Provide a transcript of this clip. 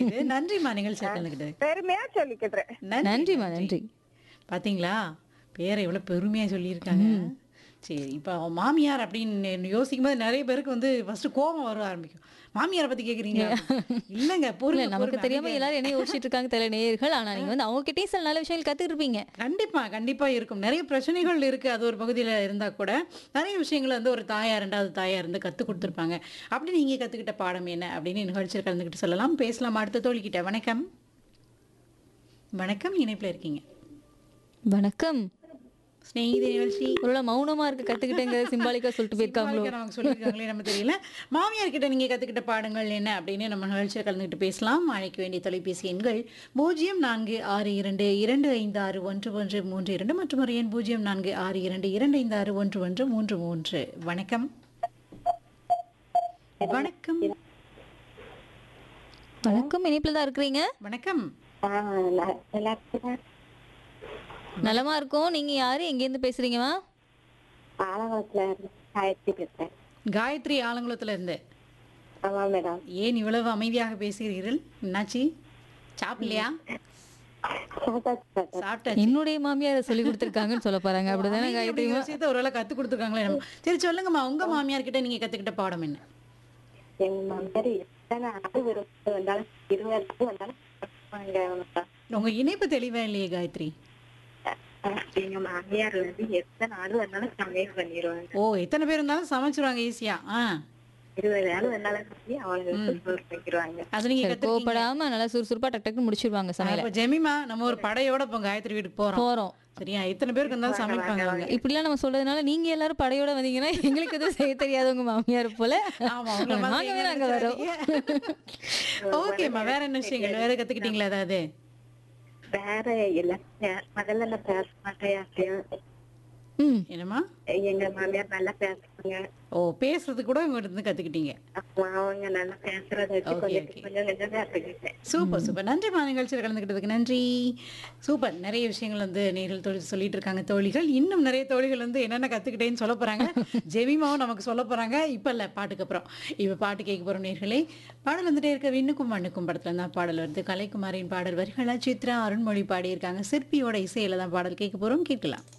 புரியுது நன்றிம்மா நிகழ்ச்சியில் கலந்துக்கிட்டது பெருமையா சொல்லிக்கிறேன் நன்றிம்மா நன்றி பாத்தீங்களா பேரை எவ்வளவு பெருமையா சொல்லியிருக்காங்க சரி இப்போ மாமியார் அப்படின்னு யோசிக்கும் போது நிறைய பேருக்கு வந்து ஃபர்ஸ்ட் கோபம் வர ஆரம்பிக்கும் மாமியாரை பத்தி கேக்குறீங்க இல்லைங்க இல்ல பொருள் நமக்கு தெரியாம எல்லாரும் என்ன யோசிச்சுட்டு இருக்காங்க தெரியல நேயர்கள் ஆனா நீங்க வந்து அவங்க கிட்டயும் சில நல்ல விஷயங்கள் கத்துட்டு இருப்பீங்க கண்டிப்பா கண்டிப்பா இருக்கும் நிறைய பிரச்சனைகள் இருக்கு அது ஒரு பகுதியில இருந்தா கூட நிறைய விஷயங்களை வந்து ஒரு தாயார் ரெண்டாவது தாயார் இருந்து கத்து கொடுத்துருப்பாங்க அப்படி நீங்க கத்துக்கிட்ட பாடம் என்ன அப்படின்னு நிகழ்ச்சியில் கலந்துக்கிட்டு சொல்லலாம் பேசலாம் அடுத்த தோழிக்கிட்ட வணக்கம் வணக்கம் இணைப்புல இருக்கீங்க வணக்கம் ஸ்நேகிதி நிகழ்ச்சி ஒருவேளை மௌனமா இருக்க கத்துக்கிட்டேங்க சிம்பாலிக்கா சொல்லிட்டு போயிருக்காங்களோ சிம்பாலிக்கா அவங்க சொல்லியிருக்காங்களே நம்ம தெரியல மாமியார் கிட்ட நீங்க கத்துக்கிட்ட பாடங்கள் என்ன அப்படின்னு நம்ம நிகழ்ச்சியில் கலந்துக்கிட்டு பேசலாம் அழைக்க வேண்டிய தொலைபேசி எண்கள் பூஜ்ஜியம் நான்கு ஆறு இரண்டு இரண்டு ஐந்து ஆறு ஒன்று ஒன்று மூன்று இரண்டு மற்றும் ஒரு எண் பூஜ்ஜியம் நான்கு ஆறு இரண்டு இரண்டு ஐந்து ஆறு ஒன்று ஒன்று மூன்று மூன்று வணக்கம் வணக்கம் வணக்கம் இணைப்புல தான் இருக்கிறீங்க வணக்கம் நல்லா இருக்கேன் நலமா இருக்கும் நீங்க யாரு எங்க இருந்து பேசுறீங்கம்மா ஆலங்குளத்துல காயத்ரி பேசுறேன் காயத்ரி ஆலங்குளத்துல இருந்து ஆமா மேடம் ஏன் இவ்வளவு அமைதியாக பேசுகிறீர்கள் என்னாச்சு சாப்பிடலையா சாப்பிட்டாச்சு என்னுடைய மாமியார் சொல்லி கொடுத்துருக்காங்கன்னு சொல்ல போறாங்க அப்படிதானே அமைதி காயத்ரி அப்படிங்கிற விஷயத்த ஒருவேளை கத்து கொடுத்துருக்காங்களே நம்ம சரி சொல்லுங்கம்மா உங்க மாமியார் கிட்ட நீங்க கத்துக்கிட்ட பாடம் என்ன எங்க மாமியார் எத்தனை ஆடு விருப்பம் வந்தாலும் இருபது வந்தாலும் வாங்க மேடம். உங்க இணைப்பு தெளிவா இல்லையே காயத்ரி எங்க மாமியார் வந்து எத்தனை ஆடு வந்தாலும் சமையல் பண்ணிடுவாங்க ஓ எத்தனை பேர் இருந்தாலும் சமைச்சிருவாங்க ஈஸியா ஆ இருபது ஆடு வந்தாலும் சரி அவங்களுக்கு சோறு வைக்கிடுவாங்க அது நீங்க சரி, கத்துக்கிட்டீங்க கோவப்படாம நல்லா சுறுசுறுப்பா டக் டக்குன்னு முடிச்சிருவாங்க சமையல அப்ப ஜெமிமா நம்ம ஒரு படையோட இப்போ காயத்ரி வீட்டுக்கு போறோம் போறோம் சரியா எத்தனை பேருக்கு இருந்தாலும் சமைப்பாங்க அவங்க இப்படிலாம் நம்ம சொல்றதுனால நீங்க எல்லாரும் படையோட வந்தீங்கன்னா எங்களுக்கு எதுவும் செய்ய தெரியாதவங்க மாமியார் போல ஆமா உங்களை மாதிரி நாங்கவே எங்களை நாங்க வரோம் நினைச்சிடாதீங்க. ஓகேம்மா வேற என்ன விஷயங்கள் வேற கத்துக்கிட்டீங்களா ஏதாவது வேற எல்லாம் பே- முதல்ல நான் பேச மாட்டேன் யார்கிட்டயும். ம் என்னம்மா எங்க மாமியார் நல்லா பேசுறாங்க ஓ பேசுறது கூட உங்க இருந்து கத்துக்கிட்டீங்க அப்போ அவங்க நல்லா பேசுறத வச்சு Okay, கொஞ்சம் okay. கொஞ்சம் கொஞ்சம் கத்துக்கிட்டேன் சூப்பர் சூப்பர் நன்றிம்மா நிகழ்ச்சியில் கலந்துக்கிட்டதுக்கு நன்றி சூப்பர் நிறைய விஷயங்கள் வந்து நேரில் தோழி சொல்லிட்டு இருக்காங்க தோழிகள் இன்னும் நிறைய தோழிகள் வந்து என்னென்ன கத்துக்கிட்டேன்னு சொல்ல போறாங்க ஜெமிமாவும் நமக்கு சொல்ல போறாங்க இப்ப இல்ல பாட்டுக்கு அப்புறம் இப்ப பாட்டு கேட்க போறோம் நேர்களே பாடல் வந்துட்டே இருக்க விண்ணுக்கும் மண்ணுக்கும் படத்துல தான் பாடல் வருது கலைக்குமாரின் பாடல் வரிகளா சித்ரா அருண்மொழி பாடியிருக்காங்க சிற்பியோட இசையில தான் பாடல் கேட்க போறோம் கேட்கலாம்